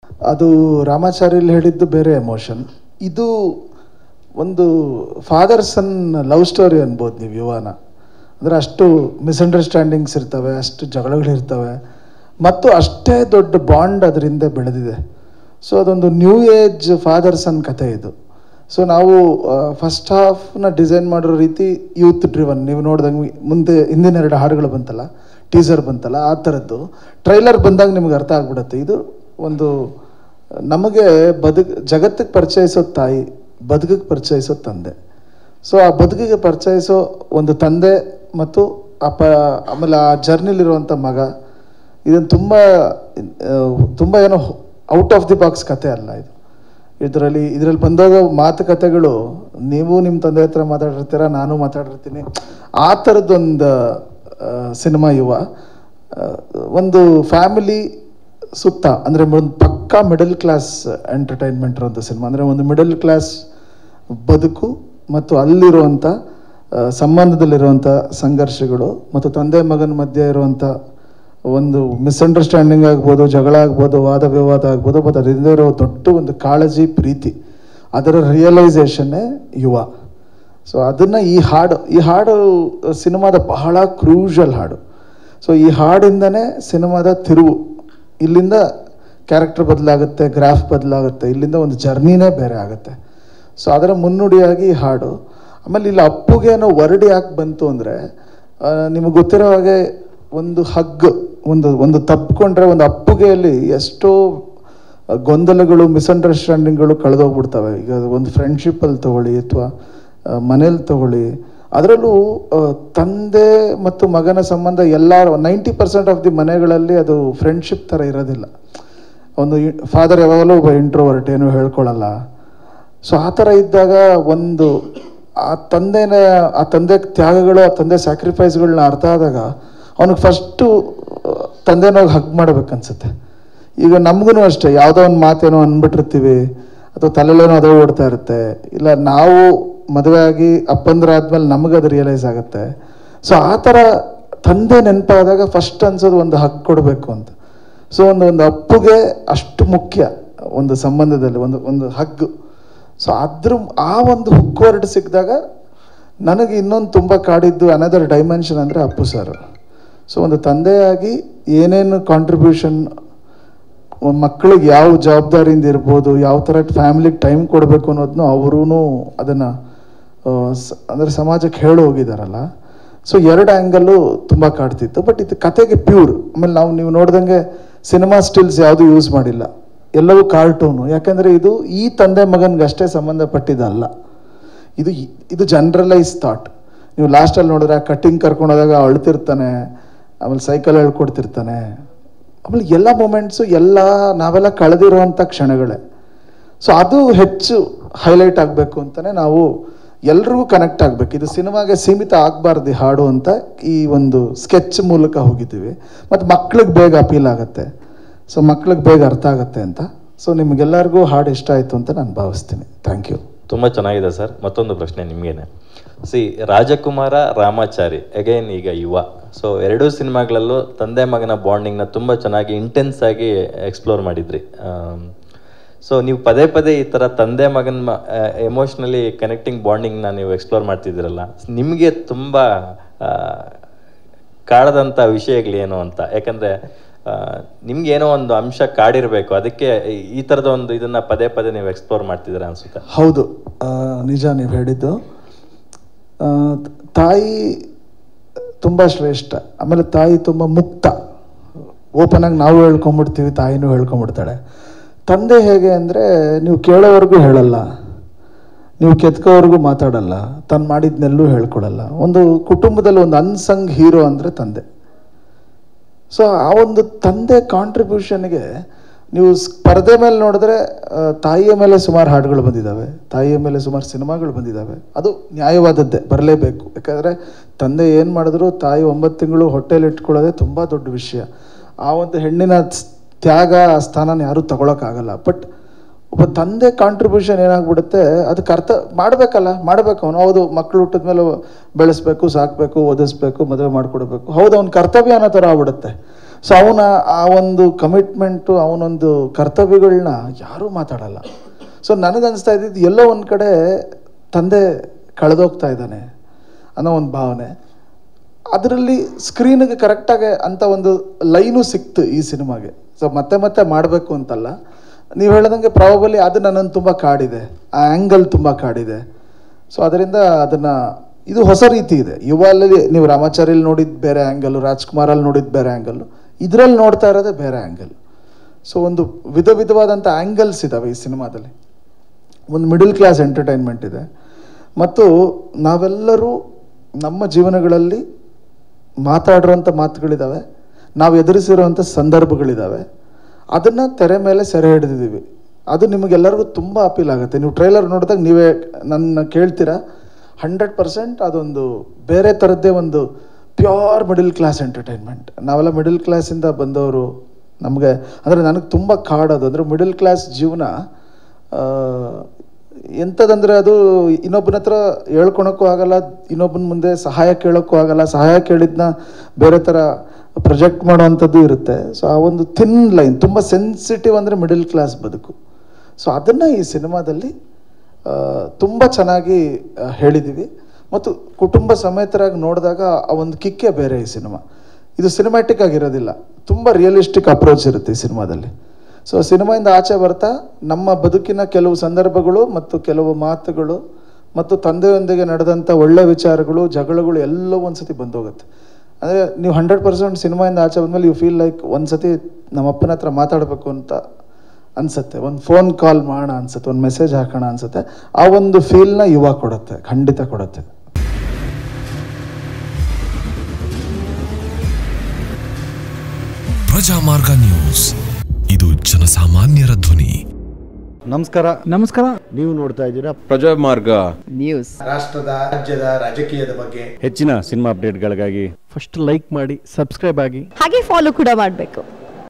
ಅದು ರಾಮಾಚಾರ್ಯಲ್ಲಿ ಹೇಳಿದ್ದು ಬೇರೆ ಎಮೋಷನ್ ಇದು ಒಂದು ಫಾದರ್ ಸನ್ ಲವ್ ಸ್ಟೋರಿ ಅನ್ಬೋದು ನೀವು ಯುವನ ಅಂದರೆ ಅಷ್ಟು ಮಿಸ್ಅಂಡರ್ಸ್ಟ್ಯಾಂಡಿಂಗ್ಸ್ ಇರ್ತವೆ ಅಷ್ಟು ಜಗಳಗಳಿರ್ತವೆ ಮತ್ತು ಅಷ್ಟೇ ದೊಡ್ಡ ಬಾಂಡ್ ಅದರಿಂದ ಬೆಳೆದಿದೆ ಸೊ ಅದೊಂದು ನ್ಯೂ ಏಜ್ ಫಾದರ್ ಸನ್ ಕತೆ ಇದು ಸೊ ನಾವು ಫಸ್ಟ್ ಹಾಫ್ನ ಡಿಸೈನ್ ಮಾಡಿರೋ ರೀತಿ ಯೂತ್ ಡ್ರಿವನ್ ನೀವು ನೋಡ್ದಂಗೆ ಮುಂದೆ ಹಿಂದಿನ ಎರಡು ಹಾಡುಗಳು ಬಂತಲ್ಲ ಟೀಸರ್ ಬಂತಲ್ಲ ಆ ಥರದ್ದು ಟ್ರೈಲರ್ ಬಂದಾಗ ನಿಮ್ಗೆ ಅರ್ಥ ಆಗ್ಬಿಡುತ್ತೆ ಇದು ಒಂದು ನಮಗೆ ಬದುಕು ಜಗತ್ತಿಗೆ ಪರಿಚಯಿಸೋ ತಾಯಿ ಬದುಕಿಗೆ ಪರಿಚಯಿಸೋ ತಂದೆ ಸೊ ಆ ಬದುಕಿಗೆ ಪರಿಚಯಿಸೋ ಒಂದು ತಂದೆ ಮತ್ತು ಅಪ್ಪ ಆಮೇಲೆ ಆ ಜರ್ನಿಲಿರುವಂಥ ಮಗ ಇದನ್ನು ತುಂಬ ತುಂಬ ಏನೋ ಔಟ್ ಆಫ್ ದಿ ಬಾಕ್ಸ್ ಕತೆ ಅಲ್ಲ ಇದು ಇದರಲ್ಲಿ ಇದರಲ್ಲಿ ಬಂದಾಗ ಮಾತುಕತೆಗಳು ನೀವು ನಿಮ್ಮ ತಂದೆ ಹತ್ರ ಮಾತಾಡಿರ್ತೀರ ನಾನು ಮಾತಾಡಿರ್ತೀನಿ ಆ ಥರದ್ದೊಂದು ಸಿನಿಮಾ ಯುವ ಆ, ಒಂದು ಫ್ಯಾಮಿಲಿ ಸುತ್ತ ಅಂದರೆ ಒಂದು ಪಕ್ಕಾ ಮಿಡಲ್ ಕ್ಲಾಸ್ ಎಂಟರ್ಟೈನ್ಮೆಂಟ್ ಇರೋಂಥ ಸಿನಿಮಾ ಅಂದರೆ ಒಂದು ಮಿಡಲ್ ಕ್ಲಾಸ್ ಬದುಕು ಮತ್ತು ಅಲ್ಲಿರುವಂಥ ಆ, ಸಂಬಂಧದಲ್ಲಿರುವಂಥ ಸಂಘರ್ಷಗಳು ಮತ್ತು ತಂದೆ ಮಗನ ಮಧ್ಯೆ ಇರುವಂಥ ಒಂದು ಮಿಸ್ಅಂಡರ್ಸ್ಟ್ಯಾಂಡಿಂಗ್ ಆಗ್ಬೋದು ಜಗಳ ಆಗ್ಬೋದು ವಾದ ವಿವಾದ ಆಗ್ಬೋದು ಮತ್ತು ಅದರಿಂದ ಇರೋ ದೊಡ್ಡ ಒಂದು ಕಾಳಜಿ ಪ್ರೀತಿ ಅದರ ರಿಯಲೈಸೇಷನ್ನೇ ಯುವ ಸೊ ಅದನ್ನು ಈ ಹಾಡು ಈ ಹಾಡು ಸಿನಿಮಾದ ಬಹಳ ಕ್ರೂಷಲ್ ಹಾಡು ಸೊ ಈ ಹಾಡಿಂದನೇ ಸಿನಿಮಾದ ತಿರುವು ಇಲ್ಲಿಂದ ಕ್ಯಾರೆಕ್ಟರ್ ಬದಲಾಗುತ್ತೆ ಗ್ರಾಫ್ ಬದಲಾಗುತ್ತೆ ಇಲ್ಲಿಂದ ಒಂದು ಜರ್ನಿನೇ ಬೇರೆ ಆಗುತ್ತೆ ಸೊ ಅದರ ಮುನ್ನುಡಿಯಾಗಿ ಈ ಹಾಡು ಆಮೇಲೆ ಇಲ್ಲಿ ಅಪ್ಪುಗೆ ಏನೋ ವರ್ಡ್ ಯಾಕೆ ಬಂತು ಅಂದರೆ ನಿಮಗೆ ಗೊತ್ತಿರೋ ಹಾಗೆ ಒಂದು ಹಗ್ ಒಂದು ಒಂದು ತಪ್ಪಿಕೊಂಡ್ರೆ ಒಂದು ಅಪ್ಪುಗೆಯಲ್ಲಿ ಎಷ್ಟೋ ಗೊಂದಲಗಳು ಮಿಸ್ಅಂಡರ್ಸ್ಟ್ಯಾಂಡಿಂಗ್ಗಳು ಕಳೆದೋಗ್ಬಿಡ್ತವೆ ಈಗ ಒಂದು ಫ್ರೆಂಡ್ಶಿಪ್ಪಲ್ಲಿ ತಗೊಳ್ಳಿ ಅಥವಾ ಮನೇಲಿ ತಗೊಳ್ಳಿ ಅದರಲ್ಲೂ ಆ, ತಂದೆ ಮತ್ತು ಮಗನ ಸಂಬಂಧ ಎಲ್ಲ ನೈಂಟಿ ಪರ್ಸೆಂಟ್ ಆಫ್ ದಿ ಮನೆಗಳಲ್ಲಿ ಅದು ಫ್ರೆಂಡ್ಶಿಪ್ ಥರ ಇರೋದಿಲ್ಲ ಒಂದು ಫಾದರ್ ಯಾವಾಗಲೂ ಒಬ್ಬ ಇಂಟ್ರೋವರ್ಟ್ ಏನು ಹೇಳ್ಕೊಳ್ಳಲ್ಲ ಸೊ ಆ ಥರ ಇದ್ದಾಗ ಒಂದು ಆ ತಂದೆನ ಆ ತಂದೆ ತ್ಯಾಗಗಳು ಆ ತಂದೆ ಸ್ಯಾಕ್ರಿಫೈಸ್ಗಳನ್ನ ಅರ್ಥ ಆದಾಗ ಅವನಿಗೆ ಫಸ್ಟು ತಂದೆನೋಗಿ ಹಗ್ ಮಾಡ್ಬೇಕನ್ಸುತ್ತೆ ಈಗ ನಮಗೂ ಅಷ್ಟೇ ಯಾವುದೋ ಒಂದು ಮಾತೇನೋ ಅಂದ್ಬಿಟ್ಟಿರ್ತೀವಿ ಅಥವಾ ತಲೆಲೇನೋ ಅದೇ ಓಡ್ತಾ ಇರುತ್ತೆ ಇಲ್ಲ ನಾವು ಮದುವೆ ಆಗಿ ಅಪ್ಪಂದ್ರಾದ್ಮೇಲೆ ನಮಗೆ ಅದು ರಿಯಲೈಸ್ ಆಗುತ್ತೆ ಸೊ ಆ ಥರ ತಂದೆ ನೆನಪಾದಾಗ ಫಸ್ಟ್ ಅನ್ಸೋದು ಒಂದು ಹಗ್ ಕೊಡಬೇಕು ಅಂತ ಸೊ ಒಂದು ಒಂದು ಅಪ್ಪುಗೆ ಅಷ್ಟು ಮುಖ್ಯ ಒಂದು ಸಂಬಂಧದಲ್ಲಿ ಒಂದು ಒಂದು ಹಗ್ಗು ಸೊ ಅದ್ರ ಆ ಒಂದು ಹುಕ್ಕೋರ್ಡ್ ಸಿಕ್ಕಿದಾಗ ನನಗೆ ಇನ್ನೊಂದು ತುಂಬ ಕಾಡಿದ್ದು ಅನದರ್ ಡೈಮೆನ್ಷನ್ ಅಂದರೆ ಅಪ್ಪು ಸರ್ ಸೊ ಒಂದು ತಂದೆಯಾಗಿ ಏನೇನು ಕಾಂಟ್ರಿಬ್ಯೂಷನ್ ಮಕ್ಕಳಿಗೆ ಯಾವ ಜವಾಬ್ದಾರಿಯಿಂದ ಇರ್ಬೋದು ಯಾವ ಥರ ಫ್ಯಾಮಿಲಿಗೆ ಟೈಮ್ ಕೊಡಬೇಕು ಅನ್ನೋದನ್ನು ಅವರೂ ಅದನ್ನು ಅಂದರೆ ಸಮಾಜಕ್ಕೆ ಹೇಳಿ ಹೋಗಿದಾರಲ್ಲ ಸೊ ಎರಡು ಆ್ಯಂಗಲ್ಲು ತುಂಬ ಕಾಡ್ತಿತ್ತು ಬಟ್ ಇದು ಕತೆಗೆ ಪ್ಯೂರ್ ಆಮೇಲೆ ನಾವು ನೀವು ನೋಡ್ದಂಗೆ ಸಿನಿಮಾ ಸ್ಟಿಲ್ಸ್ ಯಾವುದು ಯೂಸ್ ಮಾಡಿಲ್ಲ ಎಲ್ಲವೂ ಕಾರ್ಟೂನು ಯಾಕಂದರೆ ಇದು ಈ ತಂದೆ ಮಗನಿಗೆ ಅಷ್ಟೇ ಸಂಬಂಧಪಟ್ಟಿದ್ದಲ್ಲ ಇದು ಇದು ಜನರಲೈಸ್ ಥಾಟ್ ನೀವು ಲಾಸ್ಟಲ್ಲಿ ನೋಡಿದ್ರೆ ಆ ಕಟ್ಟಿಂಗ್ ಕರ್ಕೊಂಡು ಹೋದಾಗ ಅಳ್ತಿರ್ತಾನೆ ಆಮೇಲೆ ಸೈಕಲ್ ಹೇಳ್ಕೊಡ್ತಿರ್ತಾನೆ ಆಮೇಲೆ ಎಲ್ಲ ಮೂಮೆಂಟ್ಸು ಎಲ್ಲ ನಾವೆಲ್ಲ ಕಳೆದಿರುವಂಥ ಕ್ಷಣಗಳೇ ಸೊ ಅದು ಹೆಚ್ಚು ಹೈಲೈಟ್ ಆಗಬೇಕು ಅಂತಲೇ ನಾವು ಎಲ್ರಿಗೂ ಕನೆಕ್ಟ್ ಆಗಬೇಕು ಇದು ಸಿನಿಮಾಗೆ ಸೀಮಿತ ಆಗಬಾರ್ದು ಈ ಹಾಡು ಅಂತ ಈ ಒಂದು ಸ್ಕೆಚ್ ಮೂಲಕ ಹೋಗಿದ್ದೀವಿ ಮತ್ತು ಮಕ್ಳಿಗೆ ಬೇಗ ಅಪೀಲ್ ಆಗುತ್ತೆ ಸೊ ಮಕ್ಳಿಗೆ ಬೇಗ ಅರ್ಥ ಆಗುತ್ತೆ ಅಂತ ಸೊ ನಿಮಗೆಲ್ಲರಿಗೂ ಹಾಡು ಇಷ್ಟ ಆಯಿತು ಅಂತ ನಾನು ಭಾವಿಸ್ತೀನಿ ಥ್ಯಾಂಕ್ ಯು ತುಂಬ ಚೆನ್ನಾಗಿದೆ ಸರ್ ಮತ್ತೊಂದು ಪ್ರಶ್ನೆ ನಿಮಗೇನೆ ಸಿ ರಾಜಕುಮಾರ ರಾಮಾಚಾರಿ ಅಗೈನ್ ಈಗ ಯುವ ಸೊ ಎರಡೂ ಸಿನಿಮಾಗಳಲ್ಲೂ ತಂದೆ ಮಗನ ಬಾಂಡಿಂಗ್ನ ತುಂಬ ಚೆನ್ನಾಗಿ ಇಂಟೆನ್ಸ್ ಆಗಿ ಎಕ್ಸ್ಪ್ಲೋರ್ ಮಾಡಿದ್ರಿ ಸೊ ನೀವು ಪದೇ ಪದೇ ಈ ಥರ ತಂದೆ ಮಗನ ಎಮೋಷ್ನಲಿ ಕನೆಕ್ಟಿಂಗ್ ಬಾಂಡಿಂಗ್ನ ನೀವು ಎಕ್ಸ್ಪ್ಲೋರ್ ಮಾಡ್ತಿದ್ದೀರಲ್ಲ ನಿಮಗೆ ತುಂಬ ಕಾಡದಂಥ ವಿಷಯಗಳೇನು ಅಂತ ಯಾಕಂದರೆ ನಿಮ್ಗೆ ಏನೋ ಒಂದು ಅಂಶ ಕಾಡಿರಬೇಕು ಅದಕ್ಕೆ ಈ- ಈ ಥರದ ಒಂದು ಇದನ್ನ ಪದೇ ಪದೇ ನೀವು ಎಕ್ಸ್ಪ್ಲೋರ್ ಮಾಡ್ತಿದ್ದೀರಾ ಅನ್ಸುತ್ತೆ ಹೌದು ಆ, ನಿಜ ನೀವು ಹೇಳಿದ್ದು ಆ, ತಾಯಿ ತುಂಬ ಶ್ರೇಷ್ಠ ಆಮೇಲೆ ತಾಯಿ ತುಂಬ ಮುಕ್ತ ಓಪನ್ ಆಗಿ ನಾವು ಹೇಳ್ಕೊಂಬಿಡ್ತೀವಿ ತಾಯಿನೂ ಹೇಳ್ಕೊಂಬಿಡ್ತಾಳೆ ತಂದೆ ಹೇಗೆ ಅಂದರೆ ನೀವು ಕೇಳೋವರೆಗೂ ಹೇಳಲ್ಲ ನೀವು ಕೆತ್ಕೋವರೆಗೂ ಮಾತಾಡಲ್ಲ ತಾನು ಮಾಡಿದ್ನೆಲ್ಲೂ ಹೇಳ್ಕೊಡಲ್ಲ ಒಂದು ಕುಟುಂಬದಲ್ಲಿ ಒಂದು ಅನ್ಸಂಗ್ ಹೀರೋ ಅಂದರೆ ತಂದೆ ಸೊ ಆ ಒಂದು ತಂದೆ ಕಾಂಟ್ರಿಬ್ಯೂಷನ್ಗೆ ನೀವು ಸ್- ಪರದೆ ಮೇಲೆ ನೋಡಿದ್ರೆ ಆ, ತಾಯಿಯ ಮೇಲೆ ಸುಮಾರು ಹಾಡುಗಳು ಬಂದಿದ್ದಾವೆ ತಾಯಿಯ ಮೇಲೆ ಸುಮಾರು ಸಿನಿಮಾಗಳು ಬಂದಿದ್ದಾವೆ ಅದು ನ್ಯಾಯವಾದದ್ದೇ ಬರಲೇಬೇಕು ಯಾಕಂದರೆ ತಂದೆ ಏನು ಮಾಡಿದ್ರು ತಾಯಿ ಒಂಬತ್ತು ತಿಂಗಳು ಹೊಟ್ಟೆಲಿ ಇಟ್ಕೊಳ್ಳೋದೇ ತುಂಬ ದೊಡ್ಡ ವಿಷಯ ಆ ಒಂದು ಹೆಣ್ಣಿನ ಸ್- ತ್ಯಾಗ ಆ ಸ್ಥಾನನ ಯಾರೂ ತಗೊಳಕ್ಕಾಗಲ್ಲ ಬಟ್ ಒಬ್ಬ ತಂದೆ ಕಾಂಟ್ರಿಬ್ಯೂಷನ್ ಏನಾಗ್ಬಿಡುತ್ತೆ ಅದಕ್ಕೆ ಅರ್ಥ ಮಾಡಬೇಕಲ್ಲ ಮಾಡಬೇಕು ಅವನು ಹೌದು ಮಕ್ಕಳು ಹುಟ್ಟಿದ ಮೇಲೆ ಬೆಳೆಸ್ಬೇಕು ಸಾಕಬೇಕು ಓದಿಸ್ಬೇಕು ಮದುವೆ ಮಾಡಿಕೊಡ್ಬೇಕು ಹೌದು ಅವ್ನ ಕರ್ತವ್ಯ ಅನ್ನೋ ಥರ ಆಗ್ಬಿಡುತ್ತೆ ಸೊ ಅವನ ಆ ಒಂದು ಕಮಿಟ್ಮೆಂಟು ಅವನೊಂದು ಕರ್ತವ್ಯಗಳನ್ನ ಯಾರೂ ಮಾತಾಡಲ್ಲ ಸೊ ನನಗನ್ನಿಸ್ತಾ ಇದ್ದಿದ್ದು ಎಲ್ಲೋ ಒಂದು ಕಡೆ ತಂದೆ ಕಳೆದೋಗ್ತಾ ಇದ್ದಾನೆ ಅನ್ನೋ ಒಂದು ಭಾವನೆ ಅದರಲ್ಲಿ ಸ್ಕ್ರೀನಿಗೆ ಕರೆಕ್ಟಾಗಿ ಅಂತ ಒಂದು ಲೈನು ಸಿಕ್ತು ಈ ಸಿನಿಮಾಗೆ ಸೊ ಮತ್ತೆ ಮತ್ತೆ ಮಾಡಬೇಕು ಅಂತಲ್ಲ ನೀವು ಹೇಳ್ದಂಗೆ ಪ್ರಾಬಬಲಿ ಅದು ನನ್ನನ್ನು ತುಂಬ ಕಾಡಿದೆ ಆ ಆ್ಯಂಗಲ್ ತುಂಬ ಕಾಡಿದೆ ಸೊ ಅದರಿಂದ ಅದನ್ನು ಇದು ಹೊಸ ರೀತಿ ಇದೆ ಯುವಲ್ಲಿ ನೀವು ರಾಮಾಚಾರ್ಯಲ್ಲಿ ನೋಡಿದ ಬೇರೆ ಆ್ಯಂಗಲ್ಲು ರಾಜ್ಕುಮಾರಲ್ಲಿ ನೋಡಿದ ಬೇರೆ ಆ್ಯಂಗಲ್ಲು ಇದರಲ್ಲಿ ನೋಡ್ತಾ ಇರೋದೇ ಬೇರೆ ಆ್ಯಂಗಲ್ ಸೊ ಒಂದು ವಿಧ ವಿಧವಾದಂಥ ಆ್ಯಂಗಲ್ಸ್ ಇದ್ದಾವೆ ಈ ಸಿನಿಮಾದಲ್ಲಿ ಒಂದು ಮಿಡಲ್ ಕ್ಲಾಸ್ ಎಂಟರ್ಟೈನ್ಮೆಂಟ್ ಇದೆ ಮತ್ತು ನಾವೆಲ್ಲರೂ ನಮ್ಮ ಜೀವನಗಳಲ್ಲಿ ಮಾತಾಡಿರೋಂಥ ಮಾತುಗಳಿದ್ದಾವೆ ನಾವು ಎದುರಿಸಿರೋವಂಥ ಸಂದರ್ಭಗಳಿದ್ದಾವೆ ಅದನ್ನು ತೆರೆ ಮೇಲೆ ಸೆರೆ ಹಿಡಿದಿದ್ದೀವಿ ಅದು ನಿಮಗೆಲ್ಲರಿಗೂ ತುಂಬ ಅಪೀಲ್ ಆಗುತ್ತೆ ನೀವು ಟ್ರೈಲರ್ ನೋಡಿದಾಗ ನೀವೇ ನನ್ನ ಕೇಳ್ತೀರಾ ಹಂಡ್ರೆಡ್ ಪರ್ಸೆಂಟ್ ಅದೊಂದು ಬೇರೆ ಥರದ್ದೇ ಒಂದು ಪ್ಯೂರ್ ಮಿಡಲ್ ಕ್ಲಾಸ್ ಎಂಟರ್ಟೈನ್ಮೆಂಟ್ ನಾವೆಲ್ಲ ಮಿಡಲ್ ಕ್ಲಾಸಿಂದ ಬಂದವರು ನಮಗೆ ಅಂದರೆ ನನಗೆ ತುಂಬ ಕಾಡೋದು ಅಂದರೆ ಮಿಡಲ್ ಕ್ಲಾಸ್ ಜೀವನ ಆ, ಎಂಥದಂದರೆ ಅದು ಇನ್ನೊಬ್ಬನ ಹತ್ರ ಹೇಳ್ಕೊಳಕ್ಕೂ ಆಗಲ್ಲ ಇನ್ನೊಬ್ಬನ ಮುಂದೆ ಸಹಾಯ ಕೇಳೋಕ್ಕೂ ಆಗಲ್ಲ ಸಹಾಯ ಕೇಳಿದ್ನ ಬೇರೆ ಥರ ಪ್ರೊಜೆಕ್ಟ್ ಮಾಡೋವಂಥದ್ದು ಇರುತ್ತೆ ಸೊ ಆ ಒಂದು ಥಿನ್ ಲೈನ್ ತುಂಬ ಸೆನ್ಸಿಟಿವ್ ಅಂದರೆ ಮಿಡಲ್ ಕ್ಲಾಸ್ ಬದುಕು ಸೊ ಅದನ್ನು ಈ ಸಿನಿಮಾದಲ್ಲಿ ತುಂಬ ಚೆನ್ನಾಗಿ ಆ, ಹೇಳಿದ್ದೀವಿ ಮತ್ತು ಕುಟುಂಬ ಸಮೇತರಾಗಿ ನೋಡಿದಾಗ ಆ ಒಂದು ಕಿಕ್ಕೇ ಬೇರೆ ಈ ಸಿನಿಮಾ ಇದು ಸಿನಿಮ್ಯಾಟಿಕ್ ಆಗಿರೋದಿಲ್ಲ ತುಂಬ ರಿಯಲಿಸ್ಟಿಕ್ ಅಪ್ರೋಚ್ ಇರುತ್ತೆ ಈ ಸಿನಿಮಾದಲ್ಲಿ ಸೊ ಸಿನಿಮಾಯಿಂದ ಆಚೆ ಬರ್ತಾ ನಮ್ಮ ಬದುಕಿನ ಕೆಲವು ಸಂದರ್ಭಗಳು ಮತ್ತು ಕೆಲವು ಮಾತುಗಳು ಮತ್ತು ತಂದೆಯೊಂದಿಗೆ ನಡೆದಂಥ ಒಳ್ಳೆ ವಿಚಾರಗಳು ಜಗಳಗಳು ಎಲ್ಲವೂ ಒಂದ್ಸತಿ ಬಂದೋಗುತ್ತೆ ಅಂದರೆ ನೀವು ಹಂಡ್ರೆಡ್ ಪರ್ಸೆಂಟ್ ಸಿನಿಮಾಯಿಂದ ಆಚೆ ಬಂದಮೇಲೆ ಯು ಫೀಲ್ ಲೈಕ್ ಒಂದ್ಸತಿ ನಮ್ಮ ಅಪ್ಪನ ಹತ್ರ ಮಾತಾಡಬೇಕು ಅಂತ ಅನ್ಸುತ್ತೆ ಒಂದು ಫೋನ್ ಕಾಲ್ ಮಾಡೋಣ ಅನ್ಸುತ್ತೆ ಒಂದು ಮೆಸೇಜ್ ಹಾಕೋಣ ಅನ್ಸುತ್ತೆ ಆ ಒಂದು ಫೀಲ್ನ ಯುವ ಕೊಡುತ್ತೆ ಖಂಡಿತ ಕೊಡುತ್ತೆ ಪ್ರಜಾಮಾರ್ಗ ನ್ಯೂಸ್ ಇದು ಜನಸಾಮಾನ್ಯರ ಧ್ವನಿ ನಮಸ್ಕಾರ ನಮಸ್ಕಾರ ನೀವು ನೋಡ್ತಾ ಇದ್ದೀರಾ ಪ್ರಜಾಮಾರ್ಗ ನ್ಯೂಸ್ ರಾಷ್ಟ್ರದ ರಾಜ್ಯದ ರಾಜಕೀಯದ ಬಗ್ಗೆ ಹೆಚ್ಚಿನ ಸಿನಿಮಾ ಅಪ್ಡೇಟ್ಗಳಿಗಾಗಿ ಫಸ್ಟ್ ಲೈಕ್ ಮಾಡಿ ಸಬ್ಸ್ಕ್ರೈಬ್ ಆಗಿ ಹಾಗೆ ಫಾಲೋ ಕೂಡ ಮಾಡಬೇಕು